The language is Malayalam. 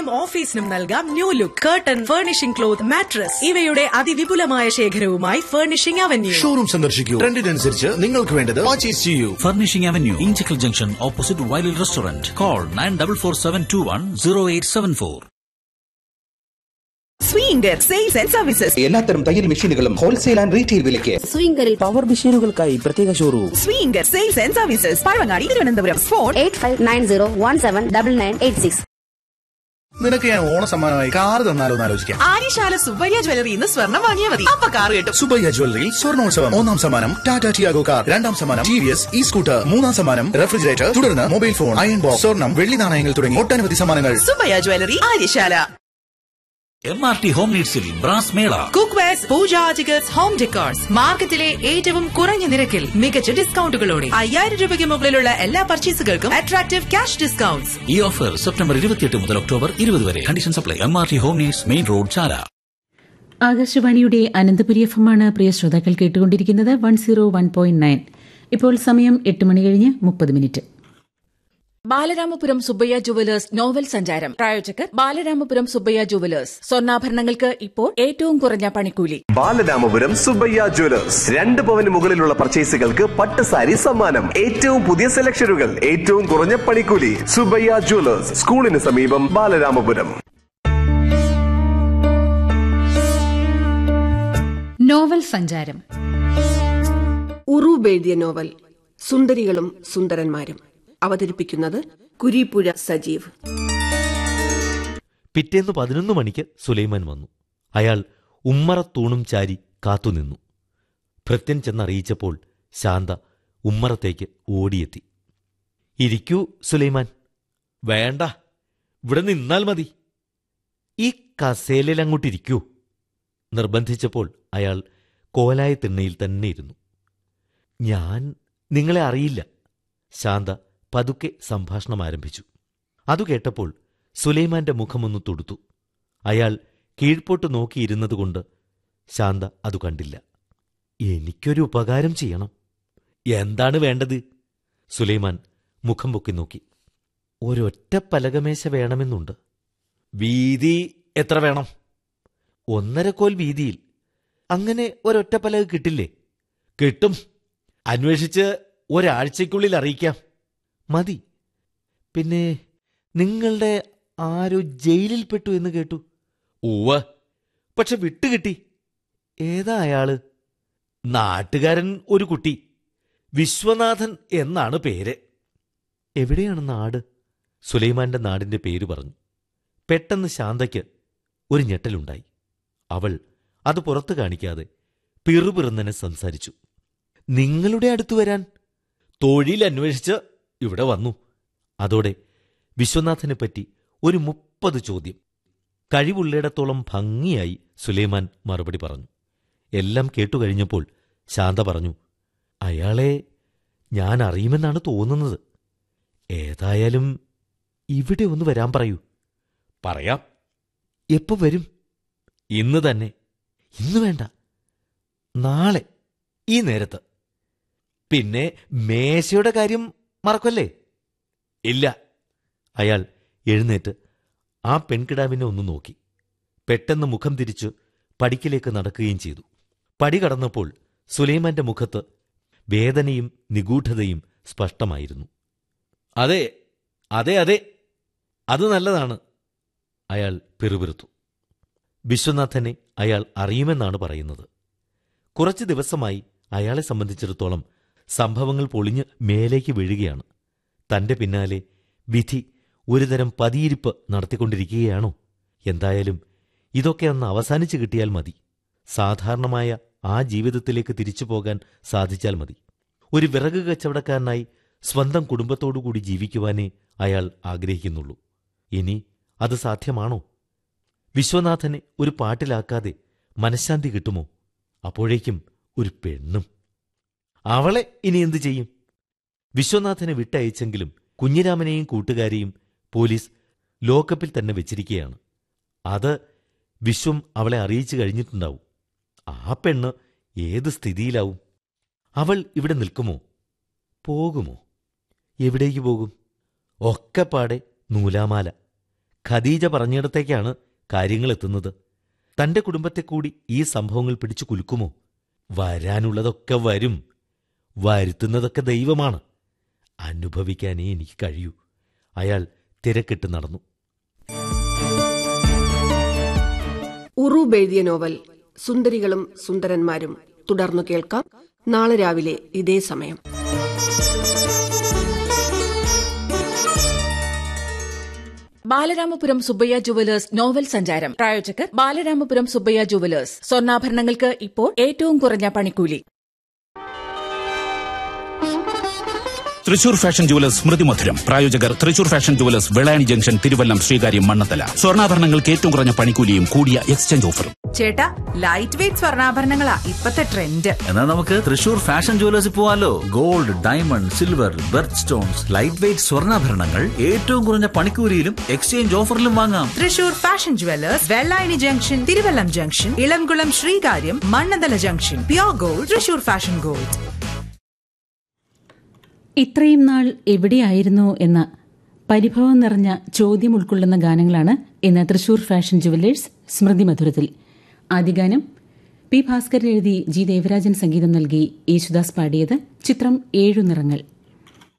വീടിനും ഓഫീസിനും നൽകാം new look curtain furnishing cloth mattress ഇവയുടെ അതിവിപുലമായ ശേഖരവുമായി ഫർണിഷിംഗ് അവന്യൂ ഷോറൂം സന്ദർശിക്കൂ ട്രെൻഡിനനുസരിച്ച് നിങ്ങൾക്ക് വേണ്ടത് പർച്ചേസ് ചെയ്യൂ Furnishing Avenue, Inchicle Junction, opposite Wiley Restaurant. Call 9447210874. Swinger sales and services എല്ലാത്തരം തയ്യൽ മെഷീനുകളും ഹോൾസെയിൽ ആൻഡ് റീറ്റെയിൽ വിലയ്ക്ക് സ്വിംഗറിൽ പവർ മെഷീനുകൾക്കായി പ്രത്യേക showroom Swinger sales and services Pazhavangadi Thiruvananthapuram phone eight five nine zero one seven double nine eight six നിനക്ക് ഞാൻ ഓണ സമ്മാനമായി കാർ തന്നാലോ എന്ന് ആലോചിക്കാം ആര്യശാല സുബ്ബയ്യ ജ്വല്ലറി ഇന്ന് സ്വർണ്ണം വാങ്ങിയാൽ മതി അപ്പൊ കാർ കിട്ടും സുബയ്യ ജ്വല്ലറിയിൽ സ്വർണോത്സവം ഒന്നാം സമ്മാനം ടാറ്റ ടിയാഗോ കാർ രണ്ടാം സമ്മാനം T V S E scooter മൂന്നാം സമ്മാനം റെഫ്രിജറേറ്റർ തുടർന്ന് മൊബൈൽ ഫോൺ അയൺ ബോക്സ് സ്വർണം വെള്ളി നാണയങ്ങൾ തുടങ്ങി ഒട്ടനവധി സമ്മാനങ്ങൾ Subbaiah jewellery Aryasala MRT Home Needsൽ brass mela cookwares pooja articles home decors മാർക്കറ്റിലെ ഏറ്റവും കുറഞ്ഞ നിരക്കിൽ മികച്ച ഡിസ്കൗണ്ടുകളോടെ അയ്യായിരം രൂപയ്ക്ക് മുകളിലുള്ള എല്ലാ പർച്ചേസുകൾക്കും അട്രാക്റ്റീവ് ക്യാഷ് ഡിസ്കൗണ്ട്സ് ഈ ഓഫർ സെപ്റ്റംബർ ഇരുപത്തിയെട്ട് മുതൽ ഒക്ടോബർ ഇരുപത് വരെ condition supply M R T home needs main road Chala ആകാശവാണിയുടെ അനന്തപുരി എഫ് ആണ് പ്രിയ ശ്രോതാക്കൾ കേട്ടുകൊണ്ടിരിക്കുന്നത് one zero one point nine ഇപ്പോൾ സമയം എട്ട് മണി കഴിഞ്ഞ് മുപ്പത് minute Balaramapuram Subbaiah jewellers novel സഞ്ചാരം പ്രായോജകർ ബാലരാമപുരം സുബ്ബയ്യ ജുവലേഴ്സ് സ്വർണ്ണാഭരണങ്ങൾക്ക് ഇപ്പോൾ ഏറ്റവും കുറഞ്ഞ പണിക്കൂലി ബാലരാമപുരം സുബയ്യ ജ്വല്ലേഴ്സ് രണ്ട് പവന് മുകളിലുള്ള പർച്ചേസുകൾക്ക് പട്ട് സാരി സമ്മാനം ഏറ്റവും പുതിയ സെലക്ഷനുകൾ ഏറ്റവും കുറഞ്ഞ പണിക്കൂലി സുബയ്യ ജ്വല്ലേഴ്സ് സ്കൂളിന് സമീപം ബാലരാമപുരം നോവൽ സഞ്ചാരം ഉറൂബ് എഴുതിയ നോവൽ സുന്ദരികളും സുന്ദരന്മാരും അവതരിപ്പിക്കുന്നത് കുരീപ്പുഴ സജീവ് പിറ്റേന്ന് പതിനൊന്ന് മണിക്ക് സുലൈമാൻ വന്നു അയാൾ ഉമ്മറത്തൂണും ചാരി കാത്തുനിന്നു ഭൃത്യൻ ചെന്നറിയിച്ചപ്പോൾ ശാന്ത ഉമ്മറത്തേക്ക് ഓടിയെത്തി ഇരിക്കൂ സുലൈമാൻ വേണ്ട ഇവിടെ നിന്നാൽ മതി ഈ കസേലയിൽ അങ്ങോട്ടിരിക്കൂ നിർബന്ധിച്ചപ്പോൾ അയാൾ കോലായ തിണ്ണയിൽ തന്നെ ഇരുന്നു ഞാൻ നിങ്ങളെ അറിയില്ല ശാന്ത പതുക്കെ സംഭാഷണം ആരംഭിച്ചു അതു കേട്ടപ്പോൾ സുലൈമാന്റെ മുഖമൊന്ന് തൊടുത്തു അയാൾ കീഴ്പോട്ട് നോക്കിയിരുന്നതുകൊണ്ട് ശാന്ത അതു കണ്ടില്ല എനിക്കൊരു ഉപകാരം ചെയ്യണം എന്താണ് വേണ്ടത് സുലൈമാൻ മുഖം പൊക്കി നോക്കി ഒരൊറ്റ പലകമേശ വേണമെന്നുണ്ട് വീതി എത്ര വേണം ഒന്നര കോൽ വീതിയിൽ അങ്ങനെ ഒരൊറ്റ പലക കിട്ടില്ലേ കിട്ടും അന്വേഷിച്ച് ഒരാഴ്ചയ്ക്കുള്ളിൽ അറിയിക്കാം മതി പിന്നെ നിങ്ങളുടെ ആരോ ജയിലിൽപ്പെട്ടു എന്ന് കേട്ടു ഉവ്വ പക്ഷെ വിട്ടുകിട്ടി ഏതാ അയാള് നാട്ടുകാരൻ ഒരു കുട്ടി വിശ്വനാഥൻ എന്നാണ് പേര് എവിടെയാണ് നാട് സുലൈമാന്റെ നാടിന്റെ പേര് പറഞ്ഞു പെട്ടെന്ന് ശാന്തയ്ക്ക് ഒരു ഞെട്ടലുണ്ടായി അവൾ അത് പുറത്തു കാണിക്കാതെ പിറുപിറുന്നനെ സംസാരിച്ചു നിങ്ങളുടെ അടുത്ത് വരാൻ തൊഴിൽ അന്വേഷിച്ച് ഇവിടെ വന്നു അതോടെ വിശ്വനാഥനെ പറ്റി ഒരു മുപ്പത് ചോദ്യം കഴിവുള്ളിടത്തോളം ഭംഗിയായി സുലൈമാൻ മറുപടി പറഞ്ഞു എല്ലാം കേട്ടുകഴിഞ്ഞപ്പോൾ ശാന്ത പറഞ്ഞു അയാളെ ഞാൻ അറിയുമെന്നാണ് തോന്നുന്നത് ഏതായാലും ഇവിടെ ഒന്ന് വരാൻ പറയൂ പറയാം എപ്പോ വരും ഇന്ന് തന്നെ ഇന്ന് വേണ്ട നാളെ ഈ നേരത്ത് പിന്നെ മേശയുടെ കാര്യം മറക്കല്ലേ ഇല്ല അയാൾ എഴുന്നേറ്റ് ആ പെൺകിടാവിനെ ഒന്ന് നോക്കി പെട്ടെന്ന് മുഖം തിരിച്ചു പടിക്കിലേക്ക് നടക്കുകയും ചെയ്തു പടി കടന്നപ്പോൾ സുലൈമാന്റെ മുഖത്ത് വേദനയും നിഗൂഢതയും സ്പഷ്ടമായിരുന്നു അതെ അതെ അതെ അത് നല്ലതാണ് അയാൾ പിറുപിറുത്തു വിശ്വനാഥനെ അയാൾ അറിയുമെന്നാണ് പറയുന്നത് കുറച്ച് ദിവസമായി അയാളെ സംബന്ധിച്ചിടത്തോളം സംഭവങ്ങൾ പൊളിഞ്ഞ് മേലേക്ക് വീഴുകയാണ് തന്റെ പിന്നാലെ വിധി ഒരുതരം പതിയിരിപ്പ് നടത്തിക്കൊണ്ടിരിക്കുകയാണോ എന്തായാലും ഇതൊക്കെ ഒന്ന് അവസാനിച്ചു കിട്ടിയാൽ മതി സാധാരണമായ ആ ജീവിതത്തിലേക്ക് തിരിച്ചു പോകാൻ സാധിച്ചാൽ മതി ഒരു വിറക് കച്ചവടക്കാരനായി സ്വന്തം കുടുംബത്തോടുകൂടി ജീവിക്കുവാനേ അയാൾ ആഗ്രഹിക്കുന്നുള്ളൂ ഇനി അത് സാധ്യമാണോ വിശ്വനാഥനെ ഒരു പാട്ടിലാക്കാതെ മനഃശാന്തി കിട്ടുമോ അപ്പോഴേക്കും ഒരു പെണ്ണും അവളെ ഇനി എന്തു ചെയ്യും വിശ്വനാഥനെ വിട്ടയച്ചെങ്കിലും കുഞ്ഞിരാമനെയും കൂട്ടുകാരെയും പോലീസ് ലോക്കപ്പിൽ തന്നെ വെച്ചിരിക്കുകയാണ് അത് വിശ്വം അവളെ അറിയിച്ചു കഴിഞ്ഞിട്ടുണ്ടാവും ആ പെണ്ണ് ഏത് സ്ഥിതിയിലാവും അവൾ ഇവിടെ നിൽക്കുമോ പോകുമോ എവിടേക്ക് പോകും ഒക്കെപ്പാടെ നൂലാമാല ഖദീജ പറഞ്ഞിടത്തേക്കാണ് കാര്യങ്ങൾ എത്തുന്നത് തന്റെ കുടുംബത്തെ കൂടി ഈ സംഭവങ്ങൾ പിടിച്ചു കുലുക്കുമോ വരാനുള്ളതൊക്കെ വരും വരുത്തുന്നതൊക്കെ ദൈവമാണ് അനുഭവിക്കാനേ എനിക്ക് കഴിയൂ അയാൾ തിരക്കിട്ട് നടന്നു ഉറൂബ് എഴുതിയ നോവൽ സുന്ദരികളും സുന്ദരന്മാരും തുടർന്നു കേൾക്കാം നാളെ രാവിലെ ഇതേ സമയം ബാലരാമപുരം സുബ്ബയ്യ ജുവലേഴ്സ് നോവൽ സഞ്ചാരം പ്രായോജകർ ബാലരാമപുരം സുബ്ബയ്യ ജുവലേഴ്സ് സ്വർണ്ണാഭരണങ്ങൾക്ക് ഇപ്പോൾ ഏറ്റവും കുറഞ്ഞ പണിക്കൂലി തൃശൂർ ഫാഷൻ ജുവലേഴ്സ് സ്മൃതി മധുരം പ്രായോജകർ Thrissur fashion jewellers Velani junction Thiruvallam Sreekaryam Mannathala സ്വർണ്ണാഭരണങ്ങൾക്ക് ഏറ്റവും കുറഞ്ഞ പണിക്കൂലിയും കൂടിയ എക്സ്ചേഞ്ച് ഓഫറും ചേട്ടാ ലൈറ്റ് വെയിറ്റ് സ്വർണ്ണാഭരണങ്ങളാ ഇപ്പത്തെ ട്രെൻഡ് എന്നാൽ നമുക്ക് തൃശൂർ ഫാഷൻ ജുവലേഴ്സിൽ പോവാലോ gold diamond silver birth stones light weight സ്വർണ്ണാഭരണങ്ങൾ ഏറ്റവും കുറഞ്ഞ പണിക്കൂലിയിലും എക്സ്ചേഞ്ച് ഓഫറിലും വാങ്ങാം Thrissur fashion jewellers Vellayani junction Thiruvallam junction Ilamkulam Sreekaryam Mannanthala junction pure gold Thrissur fashion gold ഇത്രയും നാൾ എവിടെയായിരുന്നു എന്ന പരിഭവം നിറഞ്ഞ ചോദ്യം ഉൾക്കൊള്ളുന്ന ഗാനങ്ങളാണ് ഇന്ന് തൃശൂർ ഫാഷൻ ജുവല്ലേഴ്സ് സ്മൃതി മധുരത്തിൽ ആദ്യ ഗാനം പി ഭാസ്കരൻ എഴുതി ജി ദേവരാജൻ സംഗീതം നൽകി യേശുദാസ് പാടിയത് ചിത്രം ഏഴു നിറങ്ങൾ